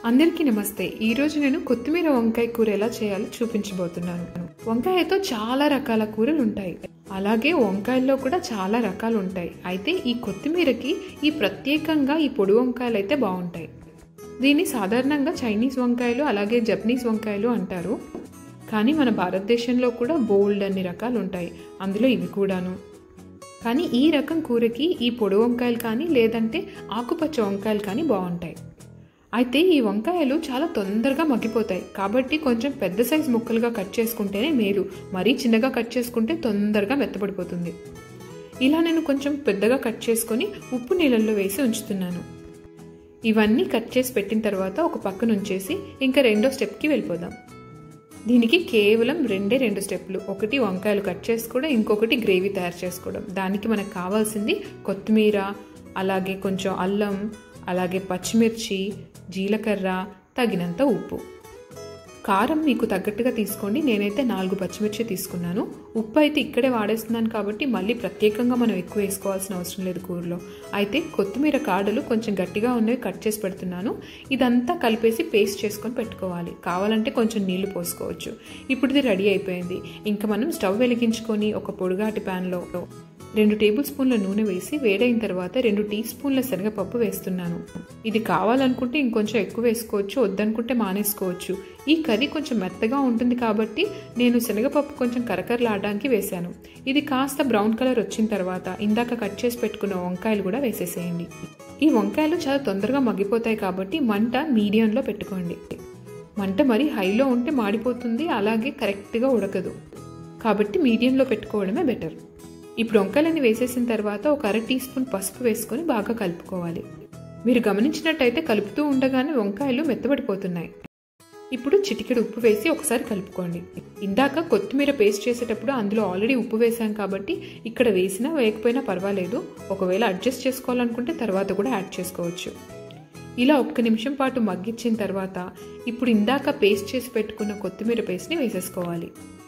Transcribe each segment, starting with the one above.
అందరికీ నమస్తే ఈరోజు నేను కొత్తిమీర వంకాయ కూర ఎలా చేయాలో చూపించబోతున్నాను వంకాయతో చాలా రకాల కూరలు ఉంటాయి అలాగే వంకాయల్లో కూడా చాలా రకాలు ఉంటాయి అయితే ఈ కొత్తిమీరకి ఈ ప్రత్యేకంగా ఈ పొడి వంకాయలు అయితే బాగుంటాయి దీన్ని సాధారణంగా చైనీస్ వంకాయలు అలాగే జపనీస్ వంకాయలు అంటారు కానీ మన భారతదేశంలో కూడా బోల్డ్ అన్ని రకాలు ఉంటాయి అందులో ఇవి కూడాను కానీ ఈ రకం కూరకి ఈ పొడి వంకాయలు కానీ లేదంటే ఆకుపచ్చ వంకాయలు కానీ బాగుంటాయి అయితే ఈ వంకాయలు చాలా తొందరగా మగ్గిపోతాయి కాబట్టి కొంచెం పెద్ద సైజు ముక్కలుగా కట్ చేసుకుంటేనే మేలు మరీ చిన్నగా కట్ చేసుకుంటే తొందరగా మెత్తబడిపోతుంది ఇలా నేను కొంచెం పెద్దగా కట్ చేసుకొని ఉప్పు నీళ్ళల్లో వేసి ఉంచుతున్నాను ఇవన్నీ కట్ చేసి పెట్టిన తర్వాత ఒక పక్కన ఉంచేసి ఇంకా రెండో స్టెప్కి వెళ్ళిపోదాం దీనికి కేవలం రెండే రెండు స్టెప్లు ఒకటి వంకాయలు కట్ చేసుకోవడం ఇంకొకటి గ్రేవీ తయారు చేసుకోవడం దానికి మనకు కావాల్సింది కొత్తిమీర అలాగే కొంచెం అల్లం అలాగే పచ్చిమిర్చి జీలకర్ర తగినంత ఉప్పు కారం మీకు తగ్గట్టుగా తీసుకోండి నేనైతే నాలుగు పచ్చిమిర్చి తీసుకున్నాను ఉప్పు అయితే ఇక్కడే వాడేస్తున్నాను కాబట్టి మళ్ళీ ప్రత్యేకంగా మనం ఎక్కువ వేసుకోవాల్సిన అవసరం లేదు కూరలో అయితే కొత్తిమీర కాడలు కొంచెం గట్టిగా ఉన్నవి కట్ చేసి పెడుతున్నాను ఇదంతా కలిపేసి పేస్ట్ చేసుకొని పెట్టుకోవాలి కావాలంటే కొంచెం నీళ్లు పోసుకోవచ్చు ఇప్పుడు ఇది రెడీ అయిపోయింది ఇంకా మనం స్టవ్ వెలిగించుకొని ఒక పొడుగాటి ప్యాన్లో రెండు టేబుల్ స్పూన్ల నూనె వేసి వేడైన తర్వాత రెండు టీ స్పూన్ల శనగపప్పు వేస్తున్నాను ఇది కావాలనుకుంటే ఇంకొంచెం ఎక్కువ వేసుకోవచ్చు వద్దనుకుంటే మానేసుకోవచ్చు ఈ కర్రీ కొంచెం మెత్తగా ఉంటుంది కాబట్టి నేను శనగపప్పు కొంచెం కరకరలాడడానికి వేశాను ఇది కాస్త బ్రౌన్ కలర్ వచ్చిన తర్వాత ఇందాక కట్ చేసి పెట్టుకున్న వంకాయలు కూడా వేసేసేయండి ఈ వంకాయలు చాలా తొందరగా మగ్గిపోతాయి కాబట్టి మంట మీడియంలో పెట్టుకోండి మంట మరి హైలో ఉంటే మాడిపోతుంది అలాగే కరెక్ట్గా ఉడకదు కాబట్టి మీడియంలో పెట్టుకోవడమే బెటర్ ఇప్పుడు వంకాయలన్నీ వేసేసిన తర్వాత ఒక అర టీ స్పూన్ పసుపు వేసుకొని బాగా కలుపుకోవాలి మీరు గమనించినట్టయితే కలుపుతూ ఉండగానే వంకాయలు మెత్తబడిపోతున్నాయి ఇప్పుడు చిటికెడు ఉప్పు వేసి ఒకసారి కలుపుకోండి ఇందాక కొత్తిమీర పేస్ట్ చేసేటప్పుడు అందులో ఆల్రెడీ ఉప్పు వేసాం కాబట్టి ఇక్కడ వేసినా వేయకపోయినా పర్వాలేదు ఒకవేళ అడ్జస్ట్ చేసుకోవాలనుకుంటే తర్వాత కూడా యాడ్ చేసుకోవచ్చు ఇలా ఒక్క నిమిషం పాటు మగ్గించిన తర్వాత ఇప్పుడు ఇందాక పేస్ట్ చేసి పెట్టుకున్న కొత్తిమీర పేస్ట్ని వేసేసుకోవాలి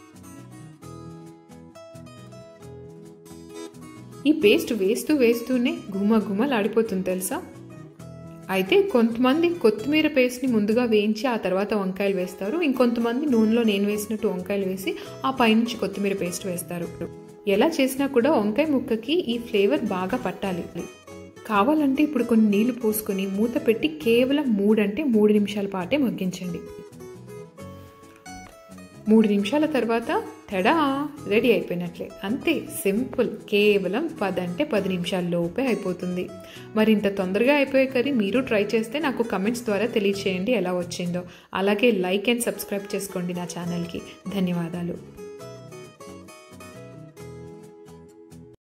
ఈ పేస్ట్ వేస్తూ వేస్తూనే గుమ గుమలాడిపోతుంది తెలుసా అయితే కొంతమంది కొత్తిమీర పేస్ట్ని ముందుగా వేయించి ఆ తర్వాత వంకాయలు వేస్తారు ఇంకొంతమంది నూనెలో నేను వేసినట్టు వంకాయలు వేసి ఆ పైనుంచి కొత్తిమీర పేస్ట్ వేస్తారు ఎలా చేసినా కూడా వంకాయ ముక్కకి ఈ ఫ్లేవర్ బాగా పట్టాలి కావాలంటే ఇప్పుడు కొన్ని నీళ్లు పోసుకొని మూత పెట్టి కేవలం మూడంటే మూడు నిమిషాల పాటే మగ్గించండి మూడు నిమిషాల తర్వాత తడా రెడీ అయిపోయినట్లే అంతే సింపుల్ కేవలం పది అంటే పది నిమిషాల లోపే అయిపోతుంది మరి ఇంత తొందరగా అయిపోయే కర్రీ మీరు ట్రై చేస్తే నాకు కమెంట్స్ ద్వారా తెలియచేయండి ఎలా వచ్చిందో అలాగే లైక్ అండ్ సబ్స్క్రైబ్ చేసుకోండి నా ఛానల్కి ధన్యవాదాలు